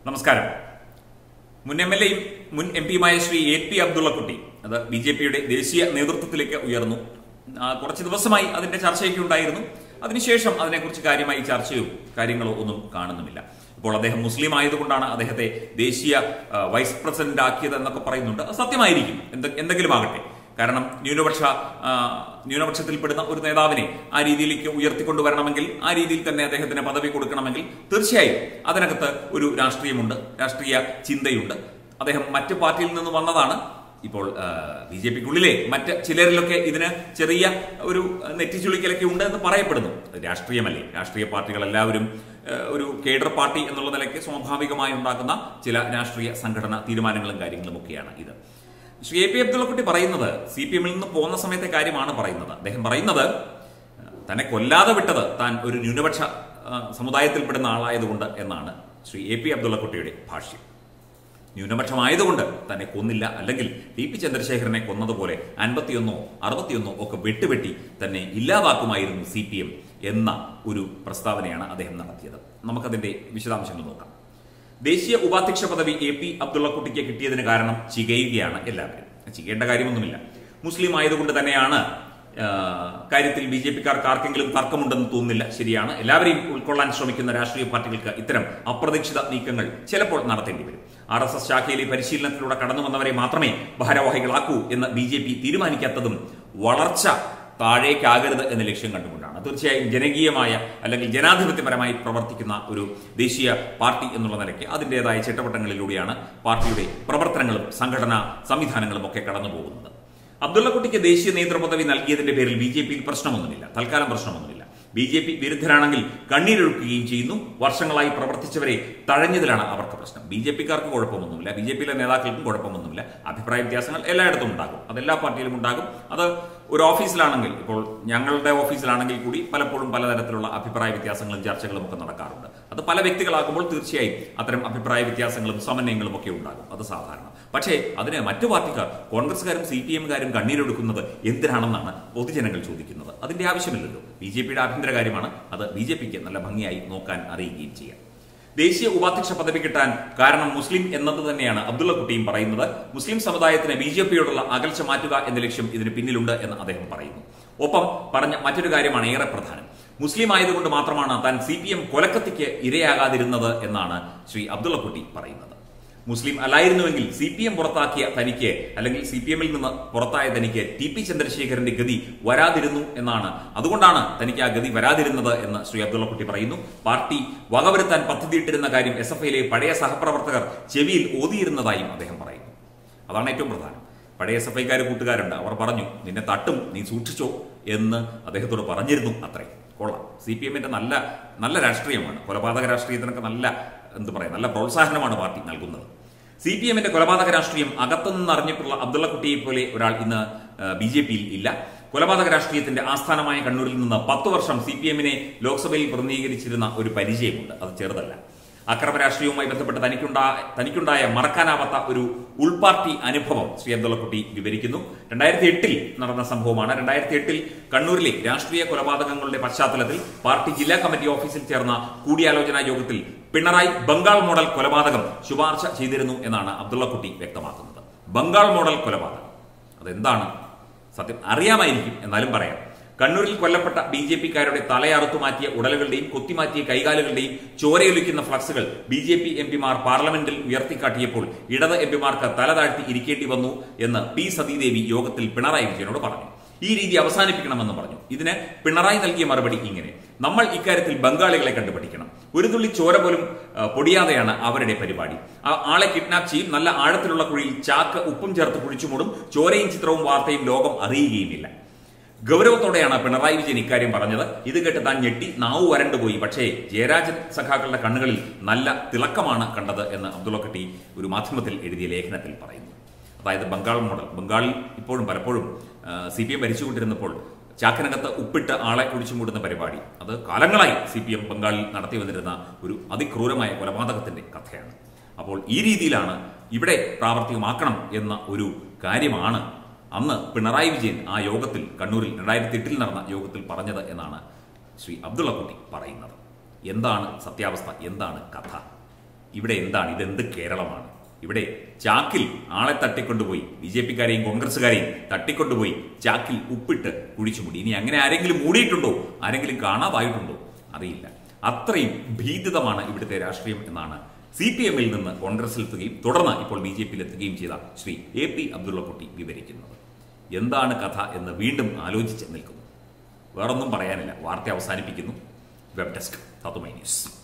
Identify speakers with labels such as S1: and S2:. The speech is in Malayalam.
S1: നമസ്കാരം മുൻ എം എൽ എയും മുൻ എം പിയുമായ ശ്രീ എ പി അബ്ദുള്ളക്കുട്ടി അത് ബി ജെ പിയുടെ ദേശീയ നേതൃത്വത്തിലേക്ക് ഉയർന്നു ആ, കുറച്ച് ദിവസമായി അതിന്റെ ചർച്ചയൊക്കെ ഉണ്ടായിരുന്നു അതിനുശേഷം അതിനെക്കുറിച്ച് കാര്യമായി ചർച്ചയോ കാര്യങ്ങളോ ഒന്നും കാണുന്നുമില്ല ഇപ്പോൾ അദ്ദേഹം മുസ്ലിം ആയതുകൊണ്ടാണ് അദ്ദേഹത്തെ ദേശീയ ആ, വൈസ് പ്രസിഡന്റ് ആക്കിയത് എന്നൊക്കെ പറയുന്നുണ്ട് അത് സത്യമായിരിക്കും എന്ത- എന്തെങ്കിലും ആകട്ടെ കാരണം ന്യൂനപക്ഷ ആ, ന്യൂനപക്ഷത്തിൽപ്പെടുന്ന ഒരു നേതാവിനെ ആ രീതിയിലേക്ക് ഉയർത്തിക്കൊണ്ടുവരണമെങ്കിൽ ആ രീതിയിൽ തന്നെ അദ്ദേഹത്തിന് പദവി കൊടുക്കണമെങ്കിൽ തീർച്ചയായും അതിനകത്ത് ഒരു രാഷ്ട്രീയമുണ്ട് രാഷ്ട്രീയ ചിന്തയുണ്ട് അദ്ദേഹം മറ്റ് പാർട്ടിയിൽ നിന്ന് വന്നതാണ് ഇപ്പോൾ ബി ജെ പിക്കുള്ളിലെ മറ്റ് ചിലരിലൊക്കെ ഇതിന് ചെറിയ ഒരു നെറ്റിച്ചുളിക്കലൊക്കെ ഉണ്ട് എന്ന് പറയപ്പെടുന്നു അത് രാഷ്ട്രീയമല്ലേ രാഷ്ട്രീയ പാർട്ടികൾ എല്ലാവരും ആ, ഒരു കേഡർ പാർട്ടി എന്നുള്ള നിലയ്ക്ക് സ്വാഭാവികമായി ഉണ്ടാക്കുന്ന ചില രാഷ്ട്രീയ സംഘടന തീരുമാനങ്ങളും കാര്യങ്ങളും ഒക്കെയാണ് ഇത് ശ്രീ എ പി അബ്ദുള്ളക്കുട്ടി പറയുന്നത് സി പി എമ്മിൽ നിന്ന് പോകുന്ന സമയത്തെ കാര്യമാണ് പറയുന്നത് അദ്ദേഹം പറയുന്നത് തന്നെ കൊല്ലാതെ വിട്ടത് താൻ ഒരു ന്യൂനപക്ഷ ആ, സമുദായത്തിൽപ്പെടുന്ന ആളായതുകൊണ്ട് എന്നാണ് ശ്രീ എ പി അബ്ദുള്ളക്കുട്ടിയുടെ ഭാഷ്യം ന്യൂനപക്ഷമായതുകൊണ്ട് തന്നെ കൊന്നില്ല അല്ലെങ്കിൽ ടി പി ചന്ദ്രശേഖരനെ കൊന്നതുപോലെ അൻപത്തിയൊന്നോ അറുപത്തിയൊന്നോ ഒക്കെ വെട്ടുവെട്ടി തന്നെ ഇല്ലാതാക്കുമായിരുന്നു സി പി എം എന്ന ഒരു പ്രസ്താവനയാണ് അദ്ദേഹം നടത്തിയത് നമുക്കതിന്റെ വിശദാംശങ്ങൾ നോക്കാം ദേശീയ ഉപാധ്യക്ഷ പദവി എ പി അബ്ദുള്ളക്കുട്ടിക്ക് കിട്ടിയതിന് കാരണം ചികയുകയാണ് എല്ലാവരും ചികയേണ്ട കാര്യമൊന്നുമില്ല മുസ്ലിം ആയതുകൊണ്ട് തന്നെയാണ് ആ, കാര്യത്തിൽ ബി ജെ പിക്കാർക്ക് ആർക്കെങ്കിലും തർക്കമുണ്ടെന്ന് തോന്നുന്നില്ല ശരിയാണ് എല്ലാവരെയും ഉൾക്കൊള്ളാൻ ശ്രമിക്കുന്ന രാഷ്ട്രീയ പാർട്ടികൾക്ക് ഇത്തരം അപ്രതീക്ഷിത നീക്കങ്ങൾ ചിലപ്പോൾ നടത്തേണ്ടി വരും ആർ എസ് എസ് ശാഖയിലെ പരിശീലനത്തിലൂടെ കടന്നു വന്നവരെ മാത്രമേ ഭാരവാഹികളാക്കൂ എന്ന് ബി ജെ പി തീരുമാനിക്കാത്തതും വളർച്ച താഴേക്കാകരുത് എന്ന ലക്ഷ്യം കണ്ടുകൊണ്ടാണ് തീർച്ചയായും ജനകീയമായ അല്ലെങ്കിൽ ജനാധിപത്യപരമായി പ്രവർത്തിക്കുന്ന ഒരു ദേശീയ പാർട്ടി എന്നുള്ള നിലയ്ക്ക് അതിൻ്റെതായ ചിട്ടവട്ടങ്ങളിലൂടെയാണ് പാർട്ടിയുടെ പ്രവർത്തനങ്ങളും സംഘടനാ സംവിധാനങ്ങളും ഒക്കെ കടന്നു പോകുന്നത് അബ്ദുള്ളക്കുട്ടിക്ക് ദേശീയ നേതൃപദവി നൽകിയതിന്റെ പേരിൽ ബി ജെ പിയിൽ പ്രശ്നമൊന്നുമില്ല തൽക്കാലം പ്രശ്നമൊന്നുമില്ല ബി ജെ പി വിരുദ്ധരാണെങ്കിൽ കണ്ണീരൊഴുക്കുകയും ചെയ്യുന്നു വർഷങ്ങളായി പ്രവർത്തിച്ചവരെ തഴഞ്ഞതിലാണ് അവർക്ക് പ്രശ്നം ബി ജെ പിക്കാർക്ക് കുഴപ്പമൊന്നുമില്ല ബി ജെ പിയിലെ നേതാക്കൾക്കും കുഴപ്പമൊന്നുമില്ല അഭിപ്രായ വ്യത്യാസങ്ങൾ എല്ലായിടത്തും ഉണ്ടാകും അതെല്ലാ പാർട്ടിയിലും ഉണ്ടാകും അത് ഒരു ഓഫീസിലാണെങ്കിൽ ഇപ്പോൾ ഞങ്ങളുടെ ഓഫീസിലാണെങ്കിൽ കൂടി പലപ്പോഴും പലതരത്തിലുള്ള അഭിപ്രായ വ്യത്യാസങ്ങളും ചർച്ചകളും ഒക്കെ നടക്കാറുണ്ട് അത് പല വ്യക്തികളാകുമ്പോൾ തീർച്ചയായും അത്തരം അഭിപ്രായ വ്യത്യാസങ്ങളും സമന്വയങ്ങളും ഒക്കെ ഉണ്ടാകും അത് സാധാരണ പക്ഷേ അതിന് മറ്റു പാർട്ടിക്കാർ കോൺഗ്രസ്സുകാരും സി പി എമ്മുകാരും കണ്ണീരൊടുക്കുന്നത് എന്തിനാണെന്നാണ് പൊതുജനങ്ങൾ ചോദിക്കുന്നത് അതിന്റെ ആവശ്യമില്ലല്ലോ ബി ജെ പിയുടെ ആഭ്യന്തര കാര്യമാണ് അത് ബി ജെ പിക്ക് നല്ല ഭംഗിയായി നോക്കാൻ അറിയുകയും ചെയ്യാം ദേശീയ ഉപാധ്യക്ഷ പദവി കിട്ടാൻ കാരണം മുസ്ലിം എന്നത് തന്നെയാണ് അബ്ദുള്ളക്കുട്ടിയും പറയുന്നത് മുസ്ലിം സമുദായത്തിന് ബി ജെ പിയോടുള്ള അകൽച്ച മാറ്റുക എന്ന ലക്ഷ്യം ഇതിന് പിന്നിലുണ്ട് എന്ന് അദ്ദേഹം പറയുന്നു ഒപ്പം പറഞ്ഞ മറ്റൊരു കാര്യമാണ് ഏറെ പ്രധാനം മുസ്ലിം ആയതുകൊണ്ട് മാത്രമാണ് താൻ സി പി എം കൊലക്കത്തിക്ക് ഇരയാകാതിരുന്നത് എന്നാണ് ശ്രീ അബ്ദുള്ളക്കുട്ടി പറയുന്നത് മുസ്ലിം അല്ലായിരുന്നുവെങ്കിൽ സി പി എം പുറത്താക്കിയ തനിക്ക് അല്ലെങ്കിൽ സി പി എമ്മിൽ നിന്ന് പുറത്തായ തനിക്ക് ടി പി ചന്ദ്രശേഖരന്റെ ഗതി വരാതിരുന്നു എന്നാണ് അതുകൊണ്ടാണ് തനിക്ക് ആ ഗതി വരാതിരുന്നത് എന്ന് ശ്രീ അബ്ദുള്ളക്കുട്ടി പറയുന്നു പാർട്ടി വകവരുത്താൻ പദ്ധതിയിട്ടിരുന്ന കാര്യം എസ് എഫ് ഐയിലെ പഴയ സഹപ്രവർത്തകർ ചെവിയിൽ ഓതിയിരുന്നതായും അദ്ദേഹം പറയുന്നു അതാണ് ഏറ്റവും പ്രധാനം പഴയ എസ് എഫ് ഐക്കാർ കൂട്ടുകാരുണ്ട് അവർ പറഞ്ഞു നിന്നെ തട്ടും നീ സൂക്ഷിച്ചോ എന്ന് അദ്ദേഹത്തോട് പറഞ്ഞിരുന്നു അത്രേ കൊള്ളാം സി പി എമ്മിന്റെ നല്ല നല്ല രാഷ്ട്രീയമാണ് കൊലപാതക രാഷ്ട്രീയത്തിനൊക്കെ നല്ല എന്ത് പറയാം നല്ല പ്രോത്സാഹനമാണ് പാർട്ടി നൽകുന്നത് സി പി എമ്മിന്റെ കൊലപാതക രാഷ്ട്രീയം അകത്തുനിന്ന് അറിഞ്ഞിട്ടുള്ള അബ്ദുള്ളക്കുട്ടിയെ പോലെ ഒരാൾ ഇന്ന് ബി ജെ പിയിൽ ഇല്ല കൊലപാതക രാഷ്ട്രീയത്തിന്റെ ആസ്ഥാനമായ കണ്ണൂരിൽ നിന്ന് പത്ത് വർഷം സി പി എമ്മിനെ ലോക്സഭയിൽ പ്രതിനിധീകരിച്ചിരുന്ന ഒരു പരിചയമുണ്ട് അത് ചെറുതല്ല അക്രമ രാഷ്ട്രീയവുമായി ബന്ധപ്പെട്ട് തനിക്കുണ്ടാ തനിക്കുണ്ടായ മറക്കാനാവാത്ത ഒരു ഉൾപാർട്ടി അനുഭവം ശ്രീ അബ്ദുള്ളക്കുട്ടി വിവരിക്കുന്നു രണ്ടായിരത്തി എട്ടിൽ നടന്ന സംഭവമാണ് രണ്ടായിരത്തി എട്ടിൽ കണ്ണൂരിലെ രാഷ്ട്രീയ കൊലപാതകങ്ങളുടെ പശ്ചാത്തലത്തിൽ പാർട്ടി ജില്ലാ കമ്മിറ്റി ഓഫീസിൽ ചേർന്ന കൂടിയാലോചനാ യോഗത്തിൽ പിണറായി ബംഗാൾ മോഡൽ കൊലപാതകം ശുപാർശ ചെയ്തിരുന്നു എന്നാണ് അബ്ദുള്ളക്കുട്ടി വ്യക്തമാക്കുന്നത് ബംഗാൾ മോഡൽ കൊലപാതകം അതെന്താണ് സത്യം അറിയാമായിരിക്കും എന്നാലും പറയാം കണ്ണൂരിൽ കൊല്ലപ്പെട്ട ബി ജെ പിക്കാരുടെ തലയറുത്തു മാറ്റിയ ഉടലുകളുടെയും കൊത്തിമാറ്റിയ കൈകാലുകളുടെയും ചോരയൊലിക്കുന്ന ഫ്ലക്സുകൾ ബി ജെ പി എം പിമാർ പാർലമെന്റിൽ ഉയർത്തിക്കാട്ടിയപ്പോൾ ഇടത് എം പിമാർക്ക് തല താഴ്ത്തി ഇരിക്കേണ്ടി വന്നു എന്ന് പി സതീദേവി യോഗത്തിൽ പിണറായി വിജയനോട് പറഞ്ഞു ഈ രീതി അവസാനിപ്പിക്കണമെന്ന് പറഞ്ഞു ഇതിന് പിണറായി നൽകിയ മറുപടി ഇങ്ങനെ നമ്മൾ ഇക്കാര്യത്തിൽ ബംഗാളികളെ കണ്ടുപിടിക്കണം ഒരു തുള്ളി ചോര പോലും ആ, പൊടിയാതെയാണ് അവരുടെ പരിപാടി ആ ആളെ കിഡ്നാപ്പ് ചെയ്യും നല്ല ആഴത്തിലുള്ള കുഴിയിൽ ചാക്ക് ഉപ്പും ചേർത്ത് കുഴിച്ചു മൂടും ചോരയും ചിത്രവും വാർത്തയും ലോകം അറിയുകയുമില്ല ഗൗരവത്തോടെയാണ് പിണറായി വിജയൻ ഇക്കാര്യം പറഞ്ഞത് ഇത് കേട്ട് താൻ ഞെട്ടി നാവു വരണ്ടുപോയി പക്ഷേ ജയരാജൻ സഖാക്കളുടെ കണ്ണുകളിൽ നല്ല തിളക്കമാണ് കണ്ടത് എന്ന് അബ്ദുള്ളക്കുട്ടി ഒരു മാധ്യമത്തിൽ എഴുതിയ ലേഖനത്തിൽ പറയുന്നു അതായത് ബംഗാൾ മോഡൽ ബംഗാളിൽ ഇപ്പോഴും പലപ്പോഴും സി പി എം ഭരിച്ചുകൊണ്ടിരുന്നപ്പോൾ ചാക്കിനകത്ത് ഉപ്പിട്ട് ആളെ കുഴിച്ചു മൂടുന്ന പരിപാടി അത് കാലങ്ങളായി സി പി എം ബംഗാളിൽ നടത്തി വന്നിരുന്ന ഒരു അതിക്രൂരമായ കൊലപാതകത്തിന്റെ കഥയാണ് അപ്പോൾ ഈ രീതിയിലാണ് ഇവിടെ പ്രാവർത്തികമാക്കണം എന്ന ഒരു കാര്യമാണ് അന്ന് പിണറായി വിജയൻ ആ യോഗത്തിൽ കണ്ണൂരിൽ രണ്ടായിരത്തി എട്ടിൽ നടന്ന യോഗത്തിൽ പറഞ്ഞത് എന്നാണ് ശ്രീ അബ്ദുള്ളക്കുട്ടി പറയുന്നത് എന്താണ് സത്യാവസ്ഥ എന്താണ് കഥ ഇവിടെ എന്താണ് ഇതെന്ത് കേരളമാണ് ഇവിടെ ചാക്കിൽ ആളെ തട്ടിക്കൊണ്ടുപോയി ബി ജെ പിക്കാരെയും കോൺഗ്രസുകാരെയും തട്ടിക്കൊണ്ടുപോയി ചാക്കിൽ ഉപ്പിട്ട് കുഴിച്ചുമൂടി ഇനി അങ്ങനെ ആരെങ്കിലും മൂടിയിട്ടുണ്ടോ ആരെങ്കിലും കാണാതായിട്ടുണ്ടോ അറിയില്ല അത്രയും ഭീതിതമാണ് ഇവിടുത്തെ രാഷ്ട്രീയം എന്നാണ് സി പി എമ്മിൽ നിന്ന് കോൺഗ്രസിലെത്തുകയും തുടർന്ന് ഇപ്പോൾ ബി ജെ പിയിലെത്തുകയും ചെയ്ത ശ്രീ എ പി അബ്ദുള്ളക്കുട്ടി വിവരിക്കുന്നത് എന്താണ് കഥ എന്ന് വീണ്ടും ആലോചിച്ച് നിൽക്കുന്നു വേറൊന്നും പറയാനില്ല വാർത്ത അവസാനിപ്പിക്കുന്നു വെബ് ഡെസ്ക് തത്തുമൈ ന്യൂസ്